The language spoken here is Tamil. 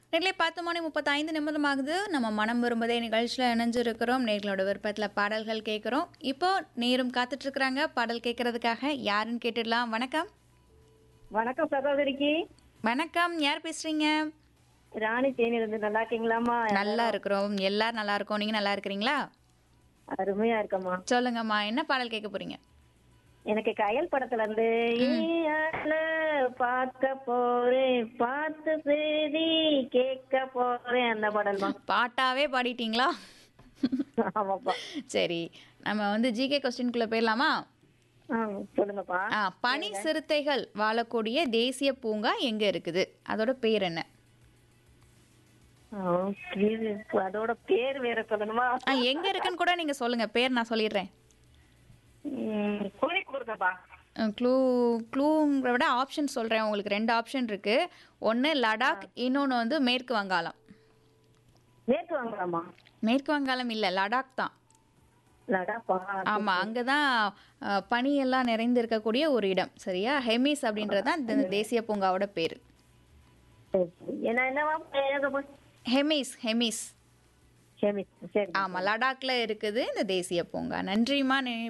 நேரிலே பத்து மணி முப்பத்தைந்து நிமிடமாகுது நம்ம மனம் விரும்பதே நிகழ்ச்சியில் இணைஞ்சிருக்கிறோம் நேர்களோட விருப்பத்தில் பாடல்கள் கேட்குறோம் இப்போ நேரும் காத்துட்டு இருக்கிறாங்க பாடல் கேட்கறதுக்காக யாருன்னு கேட்டுடலாம் வணக்கம் வணக்கம் சகோதரிக்கு வணக்கம் யார் பேசுறீங்க ராணி தேனி இருந்து நல்லா இருக்கீங்களாம்மா நல்லா இருக்கிறோம் எல்லாரும் நல்லா இருக்கோம் நீங்க நல்லா இருக்கிறீங்களா அருமையா இருக்கம்மா சொல்லுங்கம்மா என்ன பாடல் கேட்க போறீங்க எனக்கு கயல் படத்துல இருந்து ஈயால பார்க்க போறேன் பார்த்து செய்தி கேட்க போறேன் அந்த பாடல்மா பாட்டாவே பாடிட்டீங்களா ஆமாப்பா சரி நம்ம வந்து ஜிகே கொஸ்டின்குள்ள போயிடலாமா ஆ, சொல்லுங்கப்பா ஆ பனி சிறுத்தைகள் வாழக்கூடிய தேசிய பூங்கா எங்க இருக்குது அதோட பேர் என்ன ஆ, இது, அதோட பேர் வேற சொல்லணுமா ஆ எங்க இருக்குன்னு கூட நீங்க சொல்லுங்க பேர் நான் சொல்லிடுறேன் ம், குறி கொடுங்கப்பா க்ளூ க்ளூங்கிற விட ஆப்ஷன் சொல்கிறேன் உங்களுக்கு ரெண்டு ஆப்ஷன் இருக்குது ஒன்று லடாக் இன்னொன்று வந்து மேற்கு வங்காளம் நேற்று வாங்கலாமா மேற்கு வங்காளம் இல்லை லடாக் தான் லடாப்பா ஆமாம் அங்கே தான் பனியெல்லாம் நிறைந்து இருக்கக்கூடிய ஒரு இடம் சரியா ஹெமிஸ் அப்படின்றது தான் இந்த தேசிய பூங்காவோட பேர் சரி, சரி. என்ன என்னவா பேரு? ஹெமிஸ் ஹெமிஸ் சரி சரி ஆமாம் லடாக்ல இருக்குது இந்த தேசிய பூங்கா நன்றிம்மா நீ